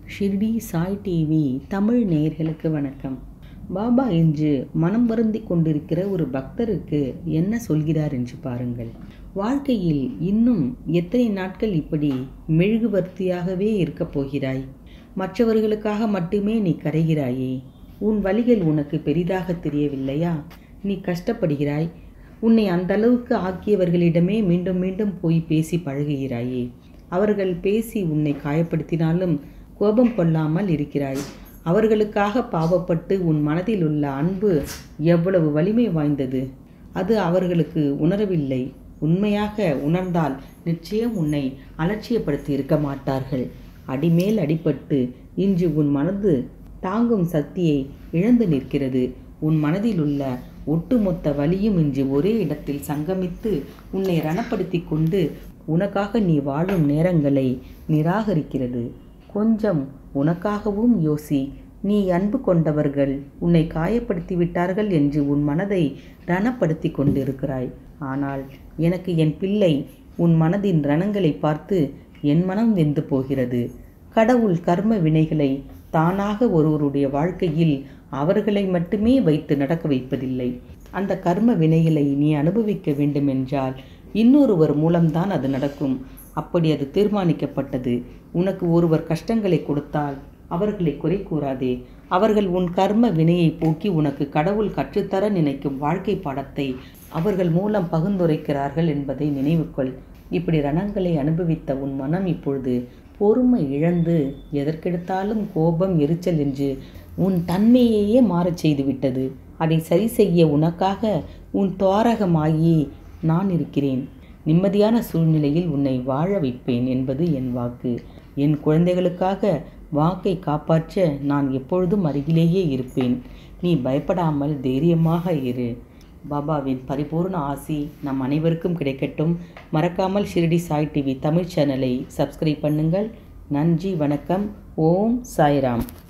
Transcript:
Shirdi Sai TV Tamil நேயர்களுக்கு வணக்கம் பாபா இன்று மனம் வருந்தி கொண்டிருக்கிற ஒரு பக்தருக்கு என்ன சொல்கிறார் என்று பாருங்கள் வாழ்க்கையில் இன்னும் எத்தனை நாட்கள் இப்படி மெழுகுவர்த்தியாகவே இருக்கப் போகிறாய் மற்றவர்களுக்காக மட்டுமே நீ கரைகிறாயே உன் வழிகள் உனக்கு பெரிதாக தெரியவில்லையா நீ கஷ்டப்படுகிறாய் உன்னை அந்த அளவுக்கு ஆக்கியவர்களிடமே மீண்டும் மீண்டும் போய் பேசி பழகுகிறாயே அவர்கள் பேசி உன்னை காயப்படுத்தினாலும் கோபம் கொள்ளாமல் இருக்கிறாய் அவர்களுக்காக பாவப்பட்டு உன் மனதில் உள்ள அன்பு எவ்வளவு வலிமை வாய்ந்தது அது அவர்களுக்கு உணரவில்லை உண்மையாக உணர்ந்தால் நிச்சயம் உன்னை அலட்சியப்படுத்தி இருக்க மாட்டார்கள் அடிமேல் அடிபட்டு இன்று உன் மனது தாங்கும் சக்தியை இழந்து நிற்கிறது உன் மனதில் உள்ள ஒட்டுமொத்த வலியும் இன்று ஒரே இடத்தில் சங்கமித்து உன்னை ரணப்படுத்தி கொண்டு உனக்காக நீ வாழும் நேரங்களை நிராகரிக்கிறது கொஞ்சம் உனக்காகவும் யோசி நீ அன்பு கொண்டவர்கள் உன்னை காயப்படுத்தி விட்டார்கள் என்று உன் மனதை ரணப்படுத்தி கொண்டிருக்கிறாய் ஆனால் எனக்கு என் பிள்ளை உன் மனதின் ரணங்களை பார்த்து என் மனம் வெந்து போகிறது கடவுள் கர்ம வினைகளை தானாக ஒருவருடைய வாழ்க்கையில் அவர்களை மட்டுமே வைத்து நடக்க வைப்பதில்லை அந்த கர்ம வினைகளை நீ அனுபவிக்க வேண்டுமென்றால் இன்னொருவர் மூலம்தான் அது நடக்கும் அப்படி அது தீர்மானிக்கப்பட்டது உனக்கு ஒருவர் கஷ்டங்களை கொடுத்தால் அவர்களை குறை கூறாதே அவர்கள் உன் கர்ம வினையை போக்கி உனக்கு கடவுள் கற்றுத்தர நினைக்கும் வாழ்க்கை பாடத்தை அவர்கள் மூலம் பகிர்ந்துரைக்கிறார்கள் என்பதை நினைவுகொள் இப்படி ரணங்களை அனுபவித்த உன் மனம் இப்பொழுது பொறுமை இழந்து எதற்கெடுத்தாலும் கோபம் எரிச்சல் என்று உன் தன்மையையே மாறச் செய்துவிட்டது அதை சரி செய்ய உனக்காக உன் தோரகமாகி நான் இருக்கிறேன் நிம்மதியான சூழ்நிலையில் உன்னை வாழ வைப்பேன் என்பது என் வாக்கு என் குழந்தைகளுக்காக வாக்கை காப்பாற்ற நான் எப்பொழுதும் அருகிலேயே இருப்பேன் நீ பயப்படாமல் தைரியமாக இரு பாபாவின் பரிபூர்ண ஆசி நம் அனைவருக்கும் கிடைக்கட்டும் மறக்காமல் ஷிரடி சாய் டிவி தமிழ் சேனலை சப்ஸ்கிரைப் பண்ணுங்கள் நன்றி வணக்கம் ஓம் சாய்ராம்